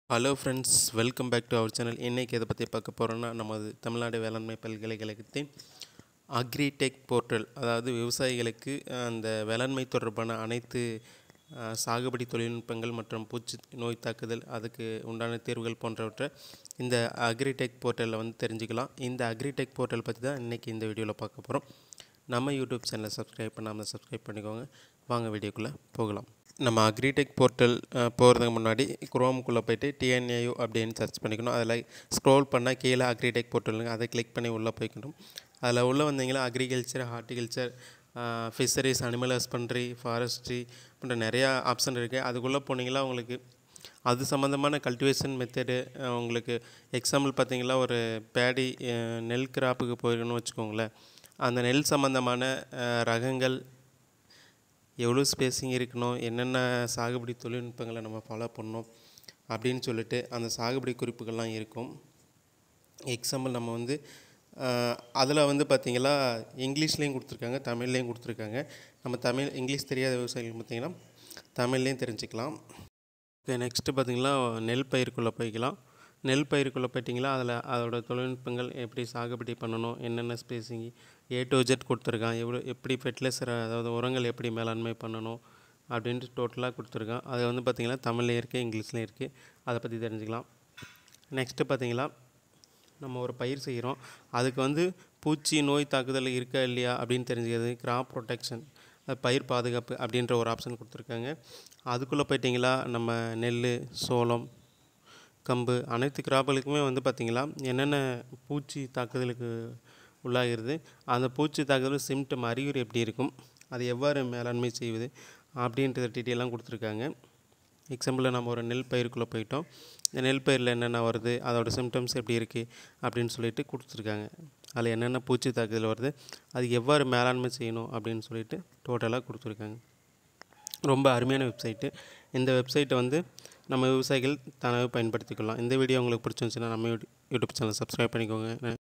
hello friends welcome back to our channel இன்றைக்கி எதை பற்றி பார்க்க போகிறோன்னா நமது தமிழ்நாடு வேளாண்மை பல்கலைக்கழகத்தின் அக்ரிடெக் போர்ட்டல் அதாவது விவசாயிகளுக்கு அஹ், அந்த வேளாண்மை தொடர்பான அனைத்து அஹ், சாகுபடி தொழில்நுட்பங்கள் மற்றும் பூச்சி நோய் தாக்குதல் அதுக்கு உண்டான தீர்வுகள் போன்றவற்றை இந்த அக்ரிடெக் போர்ட்டலில் வந்து தெரிஞ்சுக்கலாம் இந்த அக்ரிடெக் போர்ட்டல் பற்றி தான் இன்றைக்கி இந்த வீடியோவில் பார்க்க போகிறோம் நம்ம யூடியூப் சேனலை சப்ஸ்கிரைப் பண்ணாமல் சப்ஸ்கிரைப் பண்ணிக்கோங்க வாங்க வீடியோக்குள்ளே போகலாம் நம்ம அக்ரிடெக் போர்ட்டல் போகிறதுக்கு முன்னாடி குரோமுக்குள்ளே போயிட்டு டிஎன்ஏயு அப்படின்னு சர்ச் பண்ணிக்கணும் அதில் ஸ்க்ரோல் பண்ணால் கீழே அக்ரிடெக் போர்ட்டலுங்க அதை கிளிக் பண்ணி உள்ளே போய்க்கணும் அதில் உள்ளே வந்தீங்கன்னா agriculture horticulture fisheries animal husbandry forestry போன்ற நிறையா ஆப்ஷன் இருக்குது அதுக்குள்ளே போனீங்களா உங்களுக்கு அது சம்மந்தமான கல்டிவேஷன் மெத்தடு உங்களுக்கு எக்ஸாம்பிள் பார்த்தீங்களா ஒரு பேடி அஹ், நெல் கிராப்புக்கு போயிருக்கணும்னு வச்சுக்கோங்களேன் அந்த நெல் சம்மந்தமான அஹ், ரகங்கள் எவ்வளோ ஸ்பேஸிங் இருக்கணும் என்னென்ன சாகுபடி தொழில்நுட்பங்களை நம்ம ஃபாலோ பண்ணணும் அப்படின்னு சொல்லிட்டு அந்த சாகுபடி குறிப்புகள்லாம் இருக்கும் எக்ஸாம்பிள் நம்ம வந்து அதில் வந்து பார்த்திங்களா இங்கிலீஷ்லேயும் கொடுத்துருக்காங்க தமிழ்லேயும் கொடுத்துருக்காங்க நம்ம தமிழ் இங்கிலீஷ் தெரியாத விவசாயிகள் பார்த்திங்கன்னா தமிழ்லேயும் தெரிஞ்சுக்கலாம் ஓகே நெக்ஸ்ட்டு பார்த்திங்கன்னா நெல் பயிருக்குள்ளே போய்க்கலாம் நெல் பயிருக்குள்ளே போயிட்டிங்களா அதில் அதோட தொழில்நுட்பங்கள் எப்படி சாகுபடி பண்ணணும் என்னென்ன ஸ்பேசிங் ஏ டு ஜெட் கொடுத்துருக்கான் எவ்வளோ எப்படி ஃபெர்டிலைசர் அதாவது உரங்கள் எப்படி மேலாண்மை பண்ணணும் அப்படின்ட்டு டோட்டலாக கொடுத்துருக்கான் அது வந்து பார்த்திங்கன்னா தமிழ்லேயும் இருக்குது இங்கிலீஷ்லேயும் இருக்குது அதை பற்றி தெரிஞ்சுக்கலாம் நெக்ஸ்ட்டு பார்த்திங்களா நம்ம ஒரு பயிர் செய்கிறோம் அதுக்கு வந்து பூச்சி நோய் தாக்குதல் இருக்கா இல்லையா அப்படின்னு தெரிஞ்சுக்கிறது கிராப் ப்ரொடெக்ஷன் பயிர் பாதுகாப்பு அப்படின்ற ஒரு ஆப்ஷன் கொடுத்துருக்காங்க அதுக்குள்ளே போயிட்டிங்களா நம்ம நெல் சோளம் கம்பு அனைத்து கிராப்புகளுக்குமே வந்து பார்த்திங்களா என்னென்ன பூச்சி தாக்குதலுக்கு உள்ளாகிறது அந்த பூச்சி தாக்குதல் சிம்டம் அறிகுறி எப்படி இருக்கும் அதை எவ்வாறு மேலாண்மை செய்வது அப்படின்றத டீட்டெயிலாம் கொடுத்துருக்காங்க எக்ஸாம்பிளில் நம்ம ஒரு நெல் பயிருக்குள்ளே போயிட்டோம் இந்த நெல் பயிரில் என்னென்ன வருது அதோட சிம்டம்ஸ் எப்படி இருக்குது அப்படின்னு சொல்லிட்டு கொடுத்துருக்காங்க அதில் என்னென்ன பூச்சி தாக்குதல் வருது அது எவ்வாறு மேலாண்மை செய்யணும் அப்படின்னு சொல்லிட்டு டோட்டலாக கொடுத்துருக்காங்க ரொம்ப அருமையான வெப்சைட்டு இந்த வெப்சைட்டை வந்து நம்ம விவசாயிகள் தானாகவே பயன்படுத்திக்கலாம் இந்த வீடியோ உங்களுக்கு பிடிச்சிருந்துச்சுன்னா நம்ம யூடியூப் சேனல் சப்ஸ்கிரைப் பண்ணிக்கோங்க